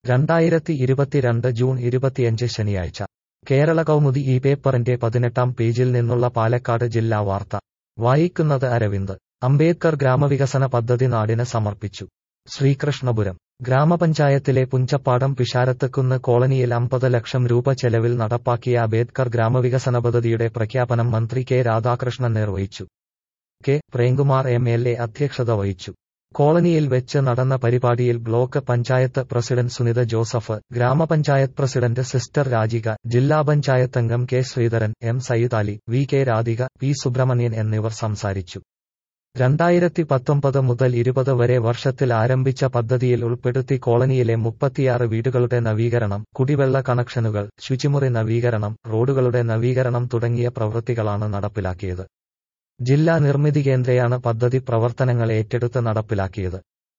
രണ്ടായിരത്തി ഇരുപത്തിരണ്ട് ജൂൺ ഇരുപത്തിയഞ്ച് ശനിയാഴ്ച കേരള കൗമുദി ഈ പേപ്പറിന്റെ പതിനെട്ടാം പേജിൽ നിന്നുള്ള പാലക്കാട് ജില്ലാ വാർത്ത വായിക്കുന്നത് അരവിന്ദ് അംബേദ്കർ ഗ്രാമവികസന പദ്ധതി നാടിന് സമർപ്പിച്ചു ശ്രീകൃഷ്ണപുരം ഗ്രാമപഞ്ചായത്തിലെ പുഞ്ചപ്പാടം പിഷാരത്തുകുന്ന് കോളനിയിൽ അമ്പത് ലക്ഷം രൂപ ചെലവിൽ നടപ്പാക്കിയ അംബേദ്കർ ഗ്രാമവികസന പദ്ധതിയുടെ പ്രഖ്യാപനം മന്ത്രി കെ രാധാകൃഷ്ണൻ നിർവഹിച്ചു K Premkumar M L A അധ്യക്ഷത വഹിച്ചു കോളനിയിൽ വെച്ച് നടന്ന പരിപാടിയിൽ ബ്ലോക്ക് പഞ്ചായത്ത് പ്രസിഡന്റ് സുനിത ജോസഫ് ഗ്രാമപഞ്ചായത്ത് പ്രസിഡന്റ് സിസ്റ്റർ രാജിക ജില്ലാ പഞ്ചായത്ത് അംഗം K Sreedharan M Sayyid Ali V K Radhika P Subrahmanyan എന്നിവർ സംസാരിച്ചു രണ്ടായിരത്തി പത്തൊമ്പത് മുതൽ ഇരുപത് വരെ വർഷത്തിൽ ആരംഭിച്ച പദ്ധതിയിൽ ഉൾപ്പെടുത്തി കോളനിയിലെ മുപ്പത്തിയാറ് വീടുകളുടെ നവീകരണം കുടിവെള്ള കണക്ഷനുകൾ ശുചിമുറി നവീകരണം റോഡുകളുടെ നവീകരണം തുടങ്ങിയ പ്രവൃത്തികളാണ് നടപ്പിലാക്കിയത് ജില്ലാ നിർമ്മിതി കേന്ദ്രയാണ് പദ്ധതി പ്രവർത്തനങ്ങൾ ഏറ്റെടുത്ത് നടപ്പിലാക്കിയത്